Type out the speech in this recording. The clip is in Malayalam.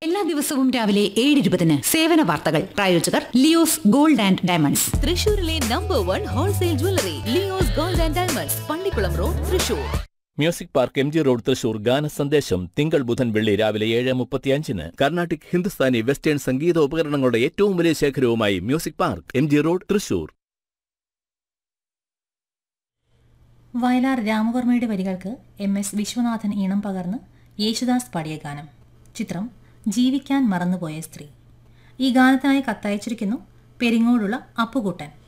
എല്ലാ ദിവസവും രാവിലെ ഏഴ് ഇരുപതിന് സേവന വാർത്തകൾ പ്രായോജകർ ലിയോസ് ഗോൾഡ് ആൻഡ് ഡയമണ്ട്സ് തൃശൂരിലെ number one wholesale jewellery Leo's gold and diamonds Pallikulam road Thrissur music park M G road Thrissur ഗാന സന്ദേശം തിങ്കൾ ബുധൻ വെള്ളി രാവിലെ ഏഴ് മുപ്പത്തിയഞ്ചിന് കർണാട്ടിക് ഹിന്ദുസ്ഥാനി വെസ്റ്റേൺ സംഗീത ഉപകരണങ്ങളുടെ ഏറ്റവും വലിയ ശേഖരവുമായി music park M G road Thrissur Vayalar രാമവർമ്മയുടെ വരികൾക്ക് എം എസ് വിശ്വനാഥൻ ഈണം പകർന്ന് യേശുദാസ് പാടിയ ഗാനം ചിത്രം ജീവിക്കാൻ മറന്നുപോയ സ്ത്രീ ഈ ഗാനത്തിനായി കത്തയച്ചിരിക്കുന്നു പെരിങ്ങോടുള്ള അപ്പുകൂട്ടൻ